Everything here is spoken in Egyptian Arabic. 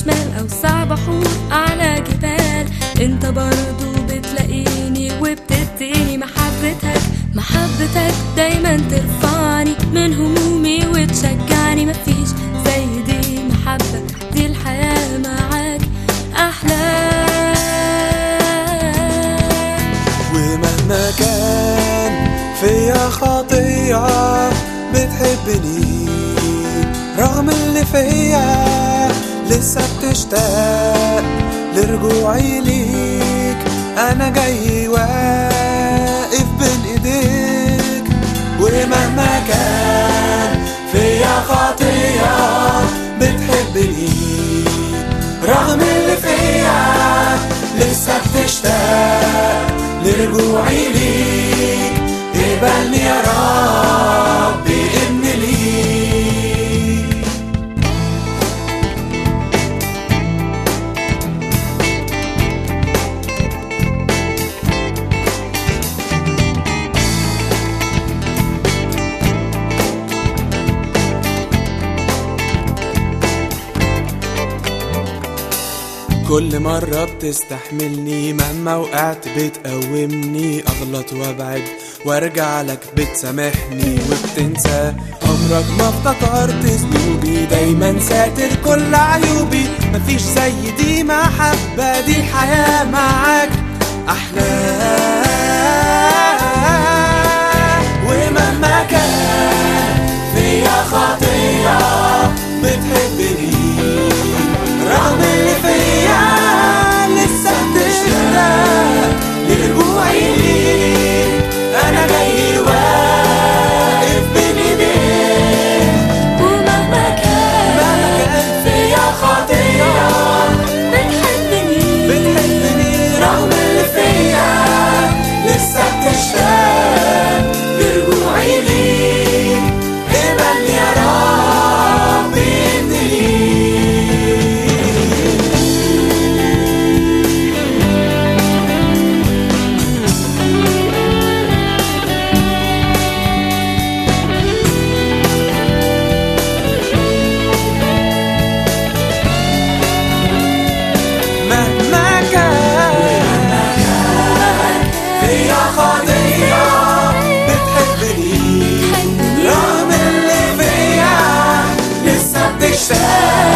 شمال أوسع بحور أعلى جبال انت برضو بتلاقيني وبتديني محبتك محبتك دايما ترفعني من همومي وتشجعني مفيش زي دي محبة دي الحياة معاك أحلى ومهما كان فيا خطيئة بتحبني رغم اللي فيا لسه بتشتاق لرجوعي ليك انا جاي واقف بين ايديك ومهما كان فيا خطيئة بتحبني رغم اللي فيا لسه بتشتاق لرجوعي ليك اقبلني يا ربي ابن ليك كل مرة بتستحملني مهما وقعت بتقومني أغلط وأبعد وأرجع لك بتسامحني وبتنسى عمرك ما افتكرت ذنوبي دايما ساتر كل عيوبي مفيش زي دي محبة دي الحياة معاك أحلى ومهما كان فيا خطية بتحبني رغم اللي فيا لسه بتشتاق لرجوعي ليك انا جاي واقف بين ايديك ومهما كان مهما كان فيا خطية بتحبني بتحبني رغم اللي فيا لسه بتشتاق لرجوعي ليك قبلني يا ربي ابني مهما كان فيا خطية بتحبني رغم اللي فيا لسه بتشتاق